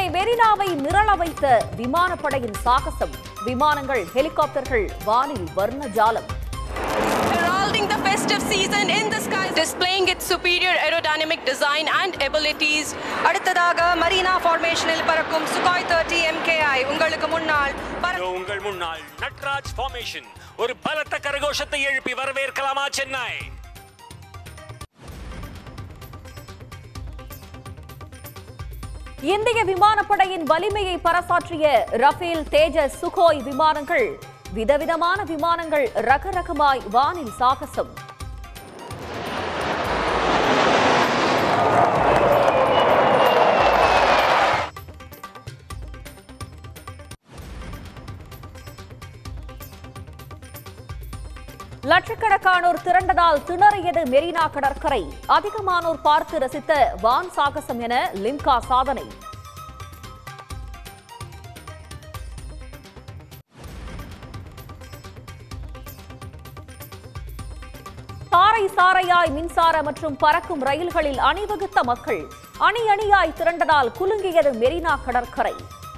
சென்னை மெரினாவை மிரள வைத்த விமானப்படையின் சாகசம் விமானங்கள் ஹெலிகாப்டர்கள் வானில் வர்ண ஜாலம் heralding the festive season in the skies, displaying its superior aerodynamic design and abilities. அடுத்ததாக மரீனா ஃபார்மேஷனில் பறக்கும் சுகாய் தேர்ட்டி எம்கேஐ உங்களுக்கு முன்னால் பற- இதோ உங்கள் முன்னால் நட்ராஜ் ஃபார்மேஷன் ஒரு பலத்த கரகோஷத்தை எழுப்பி வரவேற்கலாமா சென்னை இந்திய விமானப்படையின் வலிமையை பறைசாற்றிய ரஃபேல் தேஜஸ் சுகோய் விமானங்கள் விதவிதமான விமானங்கள் ரகரகமாய் வானில் சாகசம் லட்சக்கணக்கானோர் திரண்டதால் திணறியது மெரினா கடற்கரை அதிகமானோர் பார்த்து ரசித்த வான் சாகசம் என லிம்கா சாதனை சாறை சாறையாய் மின்சார மற்றும் பறக்கும் ரயில்களில் அணிவகுத்த மக்கள் அணி அணியாய் திரண்டதால் குலுங்கியது மெரினா கடற்கரை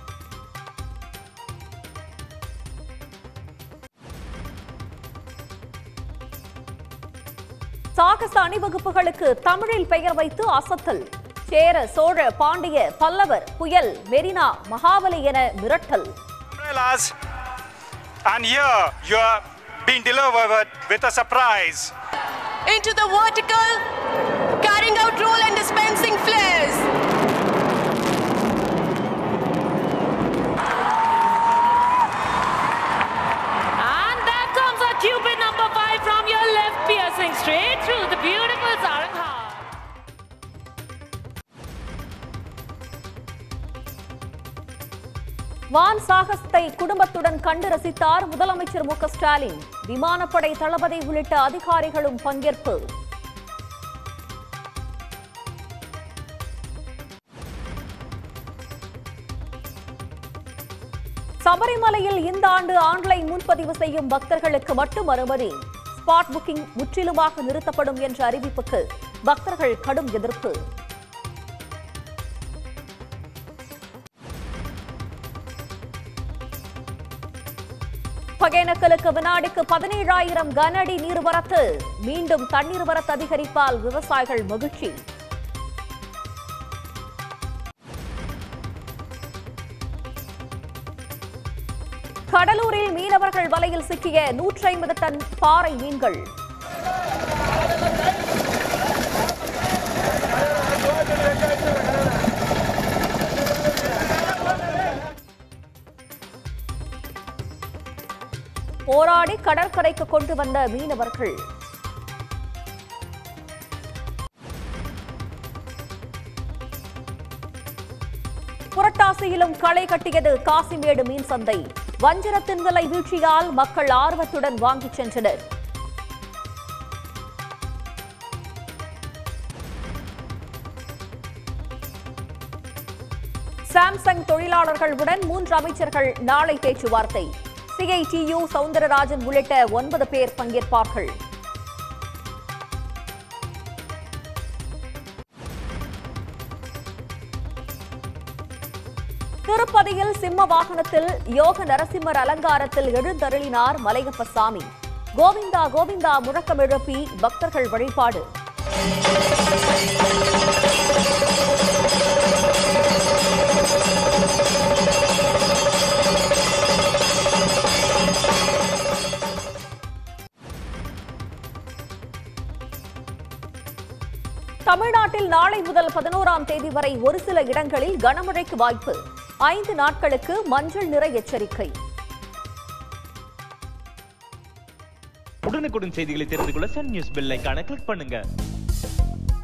சாகச அணிவகுப்புகளுக்கு தமிழில் பெயர் வைத்து அசத்தல் சேர சோழ பாண்டிய பல்லவர் புயல் மெரினா மகாபலி என மிரட்டல் umbrellas and here you're being delivered with a surprise Into the vertical, carrying out role and dispensing flares. And there comes a Cupid number five from your left, piercing straight through the beautiful Sarangha. வான் சாகசத்தை குடும்பத்துடன் கண்டு ரசித்தார் முதலமைச்சர் மு க ஸ்டாலின் விமானப்படை தளபதி உள்ளிட்ட அதிகாரிகளும் பங்கேற்பு சபரிமலையில் இந்த ஆண்டு ஆன்லைன் முன்பதிவு செய்யும் பக்தர்களுக்கு மட்டும் அனுமதி ஸ்பாட் புக்கிங் முற்றிலுமாக நிறுத்தப்படும் என்ற அறிவிப்புக்கு பக்தர்கள் கடும் எதிர்ப்பு ஒகேனக்கலுக்கு வினாடிக்கு பதினேழாயிரம் கன அடி நீர்வரத்து மீண்டும் தண்ணீர் வரத்து அதிகரிப்பால் விவசாயிகள் மகிழ்ச்சி கடலூரில் மீனவர்கள் வலையில் சிக்கிய நூற்றி ஐம்பது டன் பாறை மீன்கள் போராடி கடற்கரைக்கு கொண்டு வந்த மீனவர்கள் புரட்டாசியிலும் களை கட்டியது காசிமேடு மீன் சந்தை வஞ்சரத்தின் விலை வீழ்ச்சியால் மக்கள் ஆர்வத்துடன் வாங்கிச் சென்றனர் சாம்சங் தொழிலாளர்களுடன் மூன்று அமைச்சர்கள் நாளை பேச்சுவார்த்தை சிஐடியு சவுந்தரராஜன் உள்ளிட்ட ஒன்பது பேர் பங்கேற்பார்கள் திருப்பதியில் சிம்ம வாகனத்தில் யோக நரசிம்மர் அலங்காரத்தில் எழுந்தருளினார் மலையப்ப சாமி கோவிந்தா கோவிந்தா முழக்கம் எழுப்பி பக்தர்கள் வழிபாடு தமிழ்நாட்டில் நாளை முதல் பதினோராம் தேதி வரை ஒரு சில இடங்களில் கனமழைக்கு வாய்ப்பு ஐந்து நாட்களுக்கு மஞ்சள் நிற எச்சரிக்கை உடனுக்குடன் செய்திகளை தெரிந்து கொள்ள சன் நியூஸ் பெல் ஐகானை கிளிக் பண்ணுங்க